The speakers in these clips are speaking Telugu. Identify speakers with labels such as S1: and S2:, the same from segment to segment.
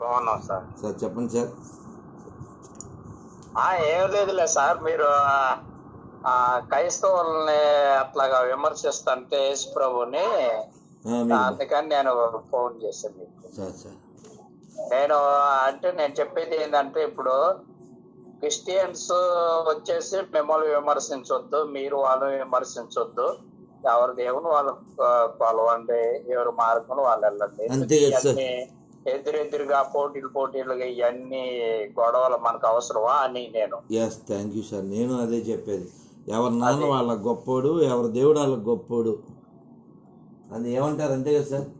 S1: బాగున్నాం సార్
S2: సార్ చెప్పండి సార్
S1: ఆ, ఏం లేదులే సార్ మీరు ఆ, ఆ, క్రైస్తవుల్ని అట్లాగా విమర్శిస్తుంటే యేసు ప్రభుని
S2: ఆ, మీరు
S1: అందుకని నేను ఫోన్ చేశాను మీకు
S2: సార్ సార్
S1: నేను అంటే నేను చెప్పేది ఏంటంటే ఇప్పుడు క్రిస్టియన్స్ వచ్చేసి మిమ్మల్ని విమర్శించొద్దు మీరు వాళ్ళని విమర్శించొద్దు ఎవరి దేవుని వాళ్ళు ఆ, కొలవండి ఎవరి మార్గం వాళ్ళు వెళ్ళండి
S2: అంతే కదా సార్.
S1: ఇవన్నీ ఎదురెదురుగా పోటీలు పోటీలుగా ఇవన్నీ గొడవలు మనకు అవసరమా అని నేను
S2: ఎస్ థ్యాంక్ యూ సార్ నేను అదే చెప్పేది ఎవరి నాన్న వాళ్ళ గొప్పోడు ఎవరి దేవుడు వాళ్ళ గొప్పోడు అది ఏమంటారు అంతే కదా సార్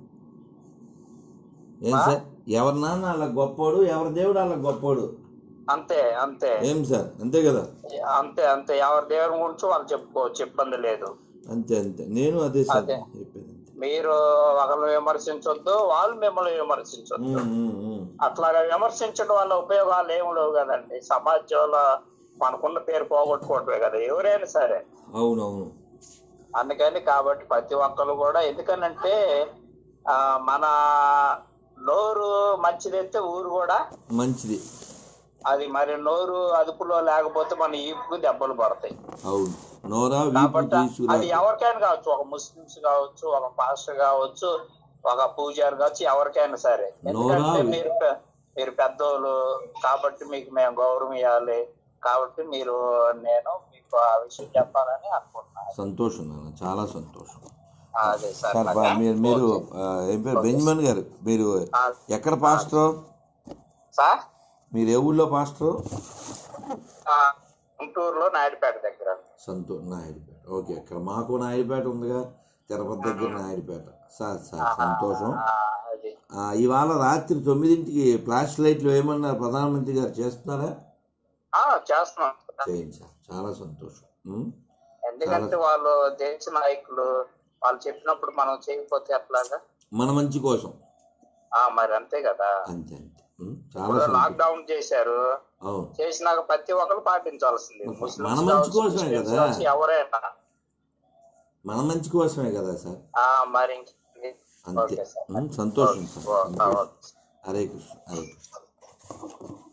S2: ఏం
S1: ఆ?
S2: సార్ ఎవరి నాన్న వాళ్ళ గొప్పోడు ఎవరి దేవుడు వాళ్ళ గొప్పోడు
S1: అంతే అంతే
S2: ఏం సార్ అంతే కదా
S1: అంతే అంతే ఎవరి దేవుని గురించి వాళ్ళు చెప్పుకోవచ్చు ఇబ్బంది లేదు
S2: అంతే అంతే నేను అదే సార్
S1: అదే.
S2: చెప్పేది అంతే
S1: మీరు ఒకరిని విమర్శించొద్దు వాళ్ళు మిమ్మల్ని విమర్శించొద్దు
S2: ఉమ్, ఉమ్, ఉమ్.
S1: అట్లాగా విమర్శించడం వల్ల ఉపయోగాలు ఏమి లేవు కదండి సమాజంలో మనకున్న పేరు పోగొట్టుకోవటమే కదా ఎవరైనా సరే
S2: అవును అవును
S1: అందుకని కాబట్టి ప్రతి ఒక్కరు కూడా ఎందుకనంటే ఆ, మన నోరు మంచిదైతే ఊరు కూడా
S2: మంచిది
S1: అది మరి నోరు అదుపులో లేకపోతే మన ఈపుకు దెబ్బలు పడతాయి
S2: అవును నోరా వీపు
S1: కాబట్టి
S2: తీసుకురా
S1: అది ఎవరికైనా కావచ్చు ఒక ముస్లిమ్స్ కావచ్చు ఒక పాస్టర్ కావచ్చు ఒక పూజారి కావచ్చు ఎవరికైనా సరే ఎందుకంటే
S2: నోరా-
S1: మీరు పె- మీరు పెద్దోళ్ళు కాబట్టి మీకు మేము గౌరవం ఇవ్వాలి కాబట్టి మీరు నేను మీకు ఆ విషయం చెప్పాలని అనుకుంటున్నాను
S2: సంతోషం నాన్న చాలా సంతోషం
S1: అదే సార్
S2: సార్ బా- మీరు మీరు ఆ, ఏం పేరు బెంజమిన్ గారు మీరు
S1: ఆ,
S2: ఎక్కడ పాస్టర్
S1: సార్
S2: మీరు ఏ ఊళ్ళో పాస్టర్
S1: ఆ, గుంటూరులో నాయుడుపేట దగ్గర
S2: సంతో నాయుడుపేట ఓకే ఇక్కడ మాకు నాయుడుపేట ఉందిగా తిరుపతి దగ్గర నాయుడుపేట సార్ సార్ సంతోషం
S1: ఆ, అది
S2: ఆ, ఇవాళ రాత్రి తొమ్మిదింటికి ఫ్లాష్ లైట్లు వేయమన్నారు ప్రధానమంత్రి గారు చేస్తున్నారా
S1: ఆ, చేస్తున్నాం
S2: చేయండి సార్ చాలా సంతోషం ఉం?
S1: ఎందుకంటే వాళ్ళు దేశ నాయకులు వాళ్ళు చెప్పినప్పుడు మనం చేయకపోతే ఎట్లాగా
S2: మన మంచి కోసం
S1: ఆ మరి అంతే కదా
S2: అంతే అంతే ఉం? చాలా
S1: ఇప్పుడు
S2: సంతోషం
S1: లాక్డౌన్ చేశారు
S2: అవును
S1: చేసినాక ప్రతి ఒక్కరు పాటించాల్సింది
S2: మన
S1: ముస్లిమ్స్
S2: మంచి
S1: కావచ్చు,
S2: కోసమే
S1: క్రిస్టియన్స్
S2: కదా.
S1: కావచ్చు, ఎవరైనా
S2: మన మంచి కోసమే కదా సార్
S1: ఆ మరి ఇంక-
S2: అంతే
S1: ఓకే సార్
S2: ఉం? సంతోషం సార్
S1: ఓ-
S2: సంతోషం.
S1: ఓకే.
S2: హరే కృష్ణ హరే కృష్ణ